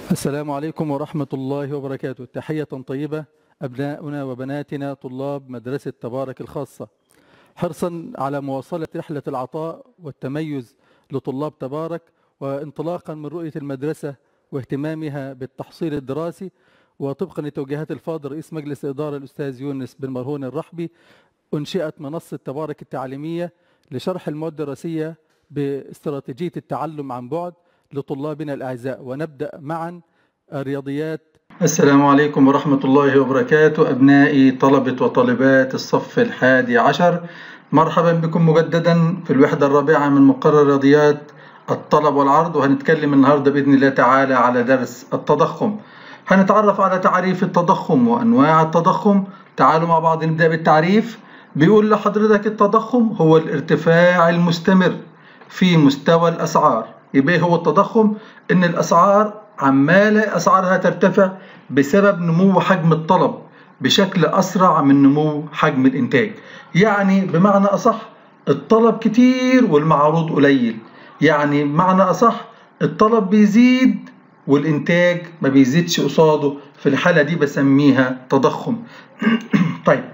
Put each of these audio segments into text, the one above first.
السلام عليكم ورحمة الله وبركاته تحية طيبة أبناؤنا وبناتنا طلاب مدرسة تبارك الخاصة حرصا على مواصلة رحلة العطاء والتميز لطلاب تبارك وانطلاقا من رؤية المدرسة واهتمامها بالتحصيل الدراسي وطبقا لتوجيهات الفاضل رئيس مجلس الإدارة الأستاذ يونس بن مرهون الرحبي أنشئت منصة تبارك التعليمية لشرح المواد الدراسية باستراتيجية التعلم عن بعد لطلابنا الأعزاء ونبدأ معا الرياضيات السلام عليكم ورحمة الله وبركاته أبنائي طلبة وطالبات الصف الحادي عشر مرحبا بكم مجددا في الوحدة الرابعة من مقرر رياضيات الطلب والعرض وهنتكلم النهاردة بإذن الله تعالى على درس التضخم هنتعرف على تعريف التضخم وأنواع التضخم تعالوا مع بعض نبدأ بالتعريف بيقول لحضرتك التضخم هو الارتفاع المستمر في مستوى الأسعار يبقى هو التضخم إن الأسعار عمالة أسعارها ترتفع بسبب نمو حجم الطلب بشكل أسرع من نمو حجم الإنتاج يعني بمعنى أصح الطلب كتير والمعروض قليل يعني بمعنى أصح الطلب بيزيد والإنتاج ما بيزيدش قصاده في الحالة دي بسميها تضخم طيب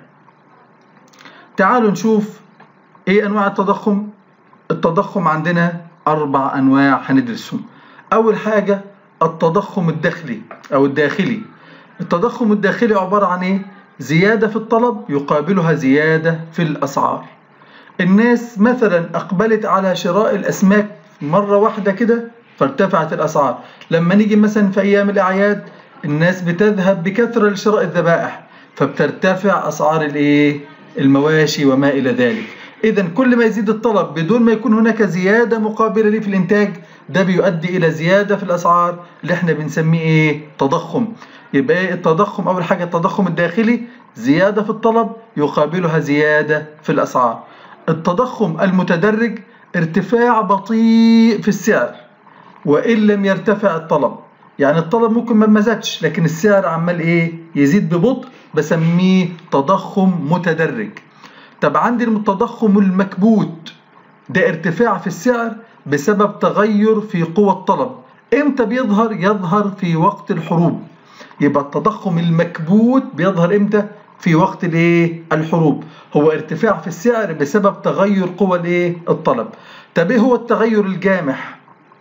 تعالوا نشوف إيه أنواع التضخم التضخم عندنا أربع أنواع هندرسهم أول حاجة التضخم الداخلي أو الداخلي التضخم الداخلي عبارة عن إيه؟ زيادة في الطلب يقابلها زيادة في الأسعار الناس مثلا أقبلت على شراء الأسماك مرة واحدة كده فارتفعت الأسعار لما نيجي مثلا في أيام الأعياد الناس بتذهب بكثرة لشراء الذبائح فبترتفع أسعار الإيه؟ المواشي وما إلى ذلك إذا كل ما يزيد الطلب بدون ما يكون هناك زيادة مقابلة ليه في الإنتاج ده بيؤدي إلى زيادة في الأسعار اللي إحنا بنسميه إيه؟ تضخم يبقى إيه التضخم أول حاجة التضخم الداخلي زيادة في الطلب يقابلها زيادة في الأسعار التضخم المتدرج ارتفاع بطيء في السعر وإن لم يرتفع الطلب يعني الطلب ممكن ما زادش لكن السعر عمال إيه؟ يزيد ببطء بسميه تضخم متدرج طب عندي التضخم المكبوت ده ارتفاع في السعر بسبب تغير في قوى الطلب امتى بيظهر يظهر في وقت الحروب يبقى التضخم المكبوت بيظهر امتى في وقت الايه الحروب هو ارتفاع في السعر بسبب تغير قوى الايه الطلب طب ايه هو التغير الجامح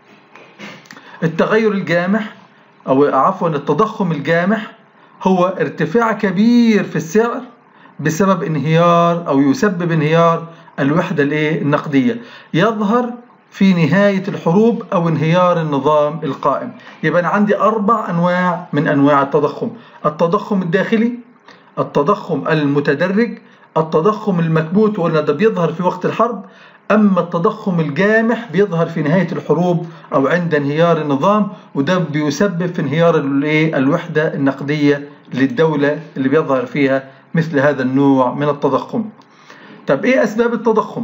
التغير الجامح او عفوا التضخم الجامح هو ارتفاع كبير في السعر بسبب انهيار او يسبب انهيار الوحده الايه النقديه يظهر في نهايه الحروب او انهيار النظام القائم يبقى انا عندي اربع انواع من انواع التضخم التضخم الداخلي التضخم المتدرج التضخم المكبوت وقلنا ده بيظهر في وقت الحرب اما التضخم الجامح بيظهر في نهايه الحروب او عند انهيار النظام وده بيسبب في انهيار الوحده النقديه للدوله اللي بيظهر فيها مثل هذا النوع من التضخم طب ايه اسباب التضخم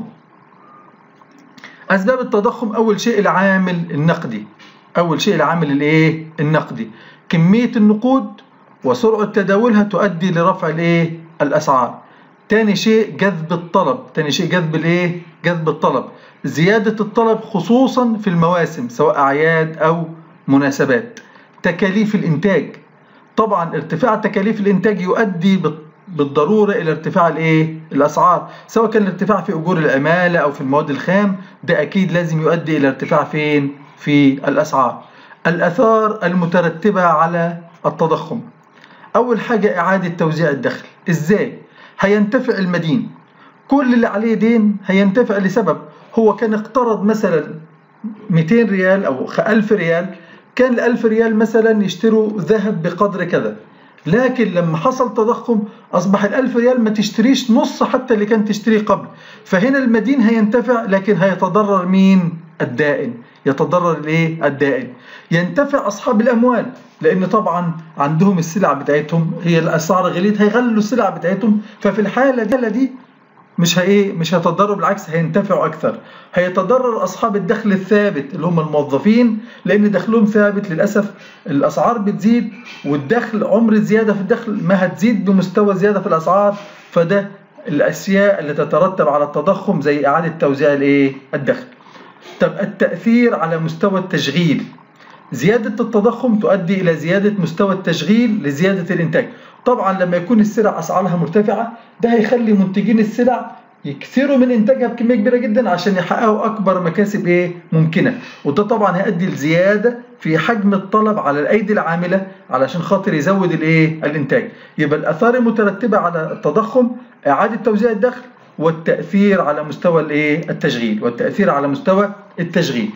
اسباب التضخم اول شيء العامل النقدي اول شيء العامل الايه النقدي كميه النقود وسرعه تداولها تؤدي لرفع الايه الاسعار تاني شيء جذب الطلب تاني شيء جذب الايه جذب الطلب زياده الطلب خصوصا في المواسم سواء اعياد او مناسبات تكاليف الانتاج طبعا ارتفاع تكاليف الانتاج يؤدي بالضروره الى ارتفاع الايه الاسعار سواء كان الارتفاع في اجور العماله او في المواد الخام ده اكيد لازم يؤدي الى ارتفاع فين في الاسعار الاثار المترتبه على التضخم اول حاجه اعاده توزيع الدخل ازاي هينتفع المدين كل اللي عليه دين هينتفع لسبب هو كان اقترض مثلا 200 ريال او 1000 ريال كان ال 1000 ريال مثلا يشتروا ذهب بقدر كذا لكن لما حصل تضخم أصبح الألف ريال ما تشتريش نص حتى اللي كان تشتريه قبل فهنا المدين هينتفع لكن هيتضرر مين الدائن يتضرر الايه الدائن ينتفع اصحاب الاموال لان طبعا عندهم السلع بتاعتهم هي الاسعار غليت هيغلوا السلع بتاعتهم ففي الحاله دي مش هي مش هيتضرروا بالعكس هينتفعوا اكثر هيتضرر اصحاب الدخل الثابت اللي هم الموظفين لان دخلهم ثابت للاسف الاسعار بتزيد والدخل عمر الزياده في الدخل ما هتزيد بمستوى زياده في الاسعار فده الاشياء اللي تترتب على التضخم زي اعاده توزيع الايه الدخل طب التاثير على مستوى التشغيل زيادة التضخم تؤدي إلى زيادة مستوى التشغيل لزيادة الإنتاج طبعا لما يكون السلع أسعارها مرتفعة ده هيخلي منتجين السلع يكثروا من انتاجها بكميه كبيره جدا عشان يحققوا اكبر مكاسب ايه ممكنه وده طبعا هيؤدي لزياده في حجم الطلب على الايدي العامله علشان خاطر يزود الايه الانتاج يبقى الاثار المترتبه على التضخم اعاده توزيع الدخل والتاثير على مستوى الايه التشغيل والتاثير على مستوى التشغيل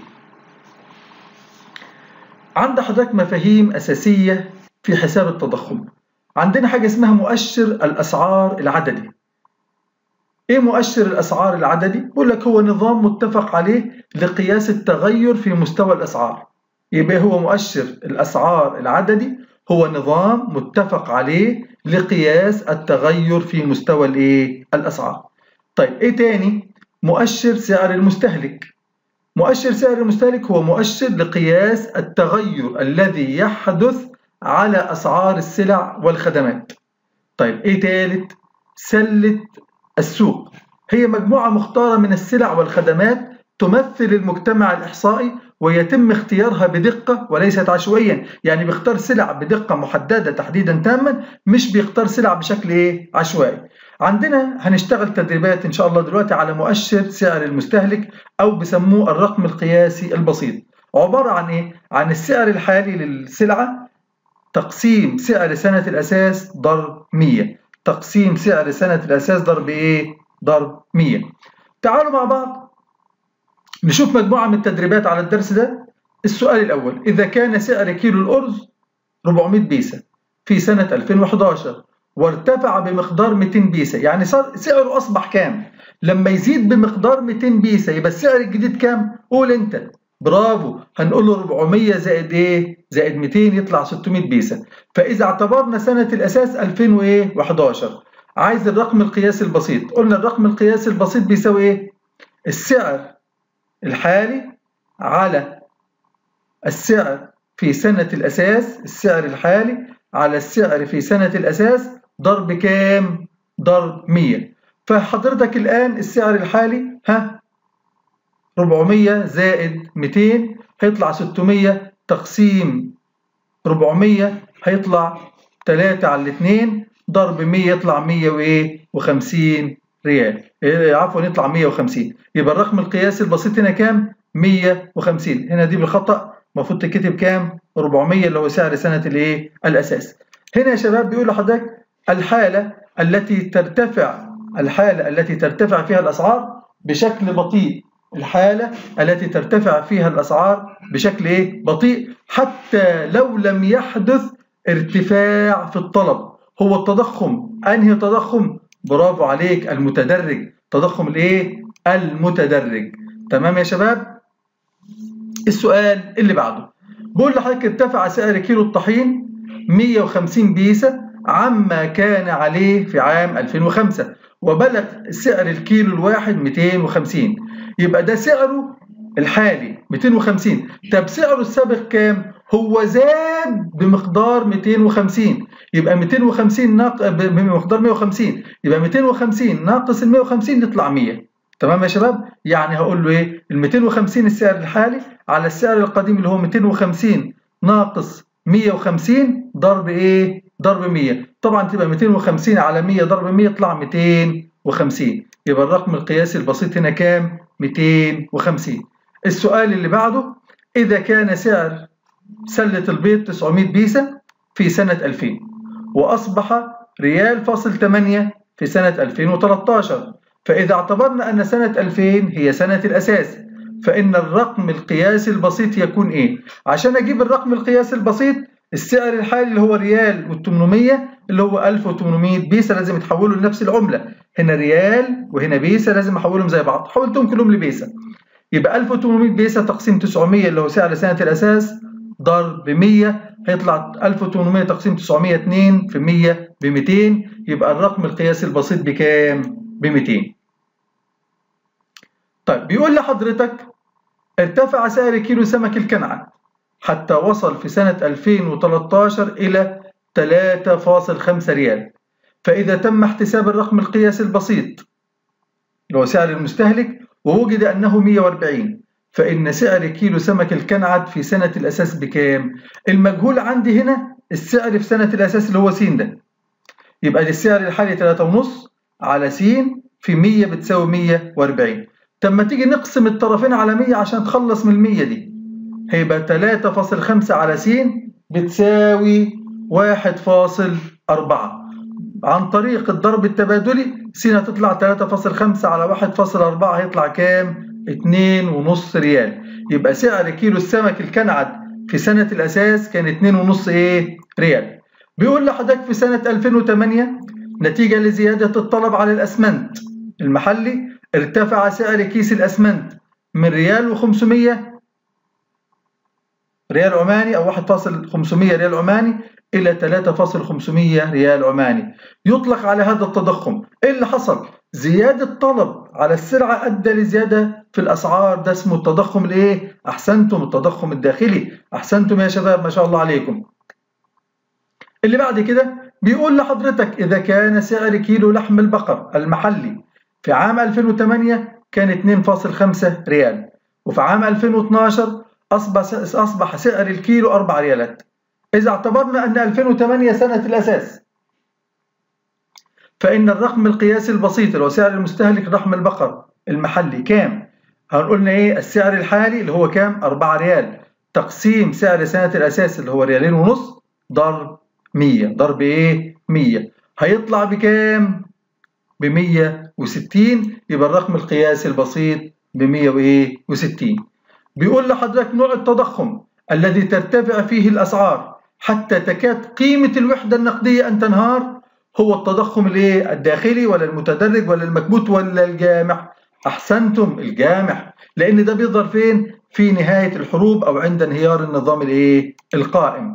عند حضرتك مفاهيم اساسيه في حساب التضخم عندنا حاجه اسمها مؤشر الاسعار العددي ايه مؤشر الاسعار العددي بقول لك هو نظام متفق عليه لقياس التغير في مستوى الاسعار يبقى هو مؤشر الاسعار العددي هو نظام متفق عليه لقياس التغير في مستوى الايه الاسعار طيب ايه تاني مؤشر سعر المستهلك مؤشر سعر المستهلك هو مؤشر لقياس التغير الذي يحدث على اسعار السلع والخدمات طيب ايه تالت سله السوق هي مجموعة مختارة من السلع والخدمات تمثل المجتمع الإحصائي ويتم اختيارها بدقة وليست عشوائيا يعني بيختار سلع بدقة محددة تحديدا تاما مش بيختار سلع بشكل ايه عشوائي عندنا هنشتغل تدريبات ان شاء الله دلوقتي على مؤشر سعر المستهلك او بسموه الرقم القياسي البسيط عبارة عن ايه عن السعر الحالي للسلعة تقسيم سعر سنة الأساس ضرب 100 تقسيم سعر سنة الأساس ضرب إيه؟ ضرب 100 تعالوا مع بعض نشوف مجموعة من التدريبات على الدرس ده السؤال الأول إذا كان سعر كيلو الأرز 400 بيسة في سنة 2011 وارتفع بمقدار 200 بيسة يعني صار سعره أصبح كام؟ لما يزيد بمقدار 200 بيسة يبقى السعر الجديد كام؟ قول أنت برافو هنقول له 400 زائد ايه زائد 200 يطلع 600 بيسه فاذا اعتبرنا سنه الاساس 2011 عايز الرقم القياسي البسيط قلنا الرقم القياسي البسيط بيساوي ايه السعر الحالي على السعر في سنة الأساس السعر الحالي على السعر في سنة الأساس ضرب كام؟ ضرب 100 فحضرتك الآن السعر الحالي ها 400 زائد 200 هيطلع 600 تقسيم 400 هيطلع 3 على 2 ضرب 100 يطلع 100 وايه و50 ريال إيه عفوا يطلع 150 يبقى الرقم القياسي البسيط هنا كام 150 هنا دي بالخطأ المفروض تكتب كام 400 اللي هو سعر سنة الايه الاساس هنا يا شباب بيقول لحضرتك الحالة التي ترتفع الحالة التي ترتفع فيها الأسعار بشكل بطيء الحالة التي ترتفع فيها الأسعار بشكل إيه؟ بطيء حتى لو لم يحدث ارتفاع في الطلب هو التضخم أنهي تضخم؟ برافو عليك المتدرج تضخم الإيه؟ المتدرج تمام يا شباب؟ السؤال اللي بعده بقول لحضرتك ارتفع سعر كيلو الطحين 150 بيسة عما كان عليه في عام 2005 وبلغ سعر الكيلو الواحد 250 يبقى ده سعره الحالي 250 طب سعره السابق كام هو زاد بمقدار 250 يبقى 250 ناق... بمقدار 150 يبقى 250 ناقص ال 150 يطلع 100 تمام يا شباب يعني هقول له ايه ال 250 السعر الحالي على السعر القديم اللي هو 250 ناقص 150 ضرب ايه ضرب 100 طبعا تبقى 250 على 100 ضرب 100 يطلع 250 يبقى الرقم القياسي البسيط هنا كام 250 السؤال اللي بعده إذا كان سعر سلة البيض 900 بيسة في سنة 2000 وأصبح ريال فاصل 8 في سنة 2013 فإذا اعتبرنا أن سنة 2000 هي سنة الأساس فإن الرقم القياسي البسيط يكون إيه؟ عشان أجيب الرقم القياسي البسيط السعر الحالي اللي هو ريال وال800 اللي هو 1800 بيسة لازم يتحولوا لنفس العملة هنا ريال وهنا بيسة لازم احولهم زي بعض حولتهم كلهم لبيسة يبقى 1800 بيسة تقسيم 900 اللي هو سعر سنة الأساس ضرب 100 هيطلع 1800 تقسيم 900 2 في 100 ب 200 يبقى الرقم القياسي البسيط بكام؟ ب 200 طيب بيقول لحضرتك ارتفع سعر كيلو سمك الكنعة حتى وصل في سنة 2013 إلى 3.5 ريال فإذا تم احتساب الرقم القياسي البسيط اللي هو سعر المستهلك ووجد أنه 140 فإن سعر كيلو سمك الكنعد في سنة الأساس بكام؟ المجهول عندي هنا السعر في سنة الأساس اللي هو س ده يبقى السعر الحالي 3.5 على س في 100 بتساوي 140 طب ما تيجي نقسم الطرفين على 100 عشان تخلص من ال 100 دي هيبقى 3.5 على س بتساوي 1.4 عن طريق الضرب التبادلي س هتطلع 3.5 على 1.4 هيطلع كام؟ 2.5 ريال يبقى سعر كيلو السمك الكنعد في سنة الأساس كان 2.5 إيه؟ ريال بيقول لحضرتك في سنة 2008 نتيجة لزيادة الطلب على الأسمنت المحلي ارتفع سعر كيس الأسمنت من ريال و500 ريال عماني أو 1.500 ريال عماني إلى 3.500 ريال عماني يطلق على هذا التضخم إيه اللي حصل؟ زيادة طلب على السلعة أدى لزيادة في الأسعار ده اسمه التضخم الإيه؟ أحسنتم التضخم الداخلي أحسنتم يا شباب ما شاء الله عليكم اللي بعد كده بيقول لحضرتك إذا كان سعر كيلو لحم البقر المحلي في عام 2008 كان 2.5 ريال وفي عام 2012 أصبح أصبح سعر الكيلو 4 ريالات إذا اعتبرنا أن 2008 سنة الأساس فإن الرقم القياسي البسيط اللي هو سعر المستهلك لحم البقر المحلي كام؟ هنقولنا إيه السعر الحالي اللي هو كام؟ 4 ريال تقسيم سعر سنة الأساس اللي هو ريالين ونص ضرب 100 ضرب إيه؟ 100 هيطلع بكام؟ ب 160 يبقى الرقم القياسي البسيط ب 160 بيقول لحضرتك نوع التضخم الذي ترتفع فيه الأسعار حتى تكاد قيمة الوحدة النقدية أن تنهار هو التضخم الايه الداخلي ولا المتدرج ولا المكبوت ولا الجامح أحسنتم الجامح لأن ده بيظهر فين في نهاية الحروب أو عند انهيار النظام الايه القائم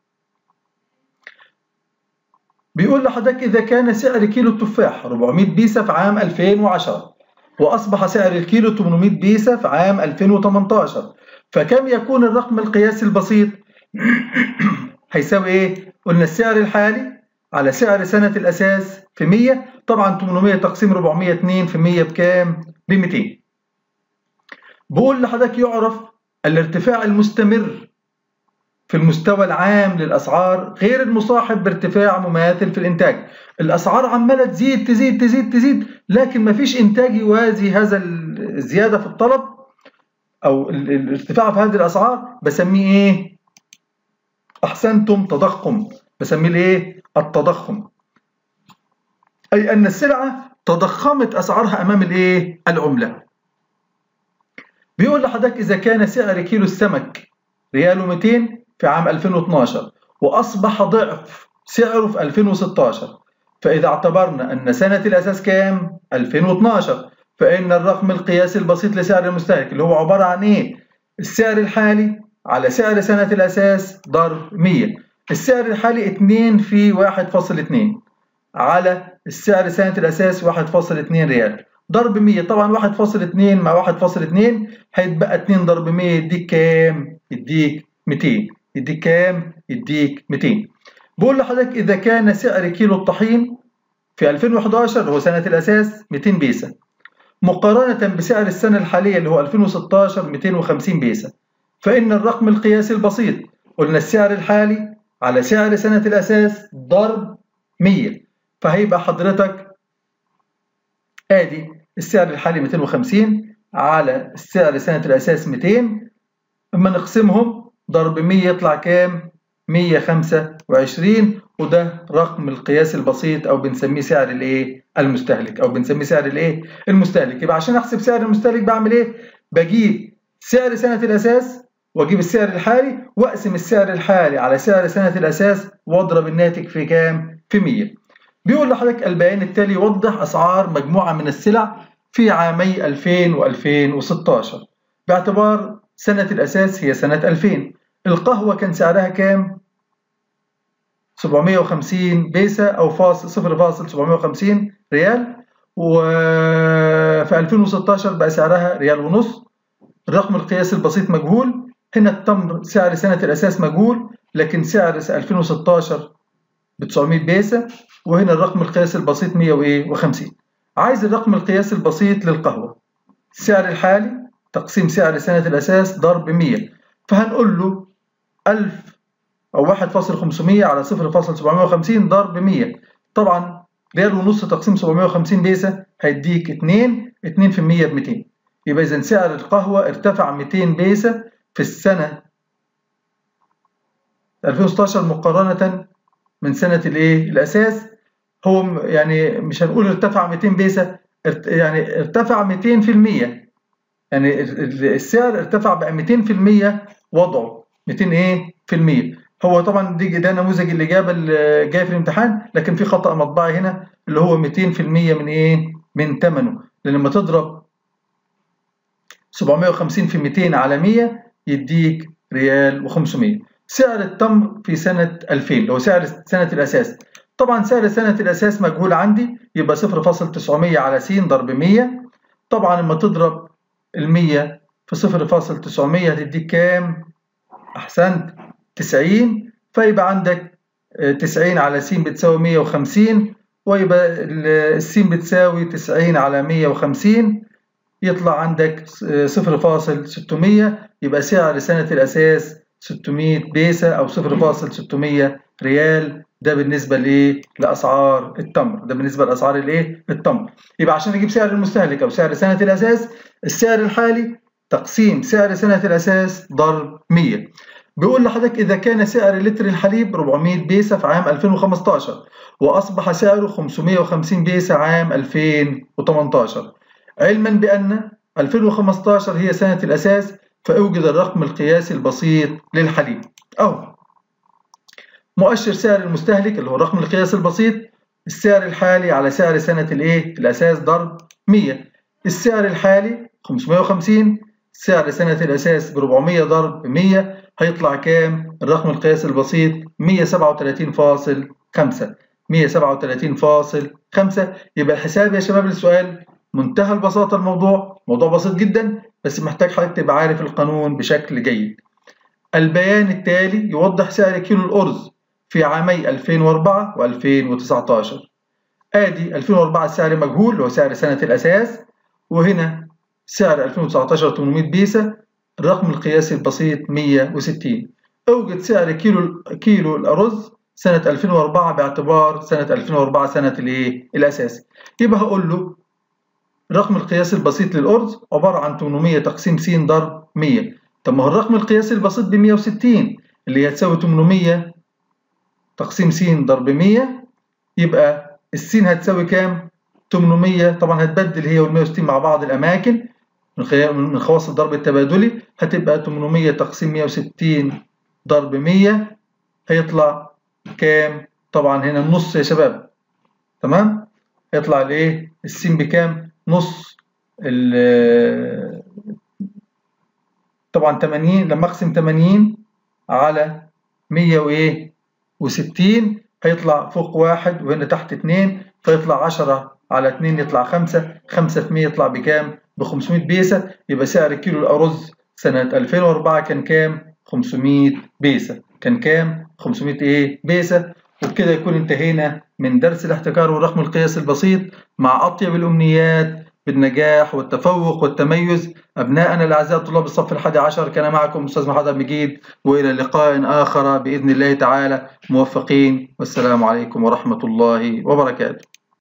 بيقول لحضرتك إذا كان سعر كيلو التفاح 400 بيسة في عام 2010 وأصبح سعر الكيلو 800 بيسة في عام 2018 فكم يكون الرقم القياسي البسيط؟ هيساوي إيه؟ قلنا السعر الحالي على سعر سنة الأساس في 100 طبعا 800 تقسيم 402 في 100 بكام؟ ب 200 بقول لحضرتك يعرف الارتفاع المستمر في المستوى العام للأسعار غير المصاحب بارتفاع مماثل في الإنتاج الأسعار عمالة تزيد تزيد تزيد تزيد لكن ما فيش إنتاج يوازي هذا الزيادة في الطلب أو الارتفاع في هذه الأسعار بسميه إيه؟ أحسنتم تضخم بسميه الإيه؟ التضخم أي أن السلعة تضخمت أسعارها أمام الإيه؟ العملة بيقول لحضرتك إذا كان سعر كيلو السمك ريال و200 في عام 2012 وأصبح ضعف سعره في 2016 فإذا اعتبرنا أن سنة الأساس كام؟ 2012 فإن الرقم القياسي البسيط لسعر المستهلك اللي هو عبارة عن إيه؟ السعر الحالي على سعر سنة الأساس ضرب 100 السعر الحالي 2 في 1.2 على السعر سنة الأساس 1.2 ريال ضرب 100 طبعا 1.2 مع 1.2 هيتبقى 2 ضرب 100 يديك كام؟ يديك 200 يديك كام؟ يديك 200 بقول لحضرتك إذا كان سعر كيلو الطحين في 2011 هو سنة الأساس 200 بيسة مقارنة بسعر السنة الحالية اللي هو 2016 250 بيسة فإن الرقم القياسي البسيط قلنا السعر الحالي على سعر سنة الأساس ضرب 100 فهيبقى حضرتك آدي السعر الحالي 250 على السعر سنة الأساس 200 اما نقسمهم ضرب 100 يطلع كام 125 وده رقم القياس البسيط او بنسميه سعر الايه المستهلك او بنسميه سعر الايه المستهلك يبقى عشان احسب سعر المستهلك بعمل ايه بجيب سعر سنة الأساس واجيب السعر الحالي واقسم السعر الحالي على سعر سنة الأساس واضرب الناتج في كام في 100 بيقول لحضرتك البيان التالي يوضح أسعار مجموعة من السلع في عامي 2000 و2016 باعتبار سنة الأساس هي سنة 2000 القهوة كان سعرها كام؟ 750 بيسة أو فاصل 0.750 ريال وفي 2016 بقى سعرها ريال ونص الرقم القياسي البسيط مجهول هنا التمر سعر سنة الأساس مجهول لكن سعر 2016 ب 900 بيسة وهنا الرقم القياسي البسيط 150 عايز الرقم القياسي البسيط للقهوة السعر الحالي تقسيم سعر سنة الأساس ضرب 100 فهنقول له 1000 أو 1.500 على 0.750 ضرب 100 طبعا ريال ونص تقسيم 750 بيسة هيديك 2 2% ب 200 يبقى إذا سعر القهوة ارتفع 200 بيسة في السنة 2016 مقارنة من سنة الإيه؟ الأساس هو يعني مش هنقول ارتفع 200 بيسة يعني ارتفع 200% يعني السعر ارتفع بقى 200% وضعه 200 ايه في المية هو طبعا دي ده نموذج الإجابة اللي جاي في الامتحان لكن في خطأ مطبعي هنا اللي هو 200% من ايه من ثمنه لأن لما تضرب 750 في 200 على 100 يديك ريال و500 سعر التمر في سنة 2000 اللي هو سعر سنة الأساس طبعا سعر سنة الأساس مجهول عندي يبقى 0.900 على س ضرب 100 طبعا لما تضرب ال 100 في 0.900 هتديك كام؟ أحسنت 90 فيبقى عندك 90 على س بتساوي 150 ويبقى الس بتساوي 90 على 150 يطلع عندك 0.600 يبقى سعر سنة الأساس 600 بيسة أو 0.600 ريال ده بالنسبة لإيه؟ لأسعار التمر ده بالنسبة لأسعار الإيه؟ التمر يبقى عشان أجيب سعر المستهلك أو سعر سنة الأساس السعر الحالي تقسيم سعر سنة الأساس ضرب 100 بيقول لحضرتك إذا كان سعر لتر الحليب 400 بيسة في عام 2015 وأصبح سعره 550 بيسة عام 2018 علما بأن 2015 هي سنة الأساس فأوجد الرقم القياسي البسيط للحليب أو مؤشر سعر المستهلك اللي هو الرقم القياسي البسيط السعر الحالي على سعر سنة الإيه؟ الأساس ضرب 100 السعر الحالي 550 سعر سنة الأساس ب 400 ضرب 100 هيطلع كام؟ الرقم القياسي البسيط 137.5 137.5 يبقى الحساب يا شباب السؤال منتهى البساطة الموضوع موضوع بسيط جدا بس محتاج حضرتك تبقى عارف القانون بشكل جيد البيان التالي يوضح سعر كيلو الأرز في عامي 2004 و2019 ادي 2004 السعر مجهول اللي هو سعر سنة الأساس وهنا سعر 2019 800 بيسة الرقم القياسي البسيط 160 اوجد سعر كيلو كيلو الأرز سنة 2004 باعتبار سنة 2004 سنة الايه الأساس يبقى هقول له الرقم القياسي البسيط للأرز عبارة عن 800 تقسيم س ضرب 100 طب ما هو الرقم القياسي البسيط ب 160 اللي هتساوي 800 تقسيم س ضرب 100 يبقى السين هتساوي كام؟ 800 طبعا هتبدل هي وال 160 مع بعض الأماكن من خواص الضرب التبادلي هتبقى 800 تقسيم 160 ضرب 100 هيطلع كام؟ طبعا هنا النص يا شباب تمام؟ هيطلع الايه؟ السين بكام؟ نص ال طبعا 80 لما اقسم 80 على 100 وايه؟ و60 هيطلع فوق واحد وهنا تحت 2 فيطلع 10 على 2 يطلع 5 5 في 100 يطلع بكام؟ ب 500 بيسة يبقى سعر كيلو الأرز سنة 2004 كان كام؟ 500 بيسة كان كام؟ 500 إيه؟ بيسة وبكده يكون انتهينا من درس الاحتكار والرقم القياسي البسيط مع أطيب الأمنيات بالنجاح والتفوق والتميز أبناءنا الأعزاء طلاب الصف الحادي عشر كان معكم أستاذ محمد مجيد وإلى لقاء آخر بإذن الله تعالى موفقين والسلام عليكم ورحمة الله وبركاته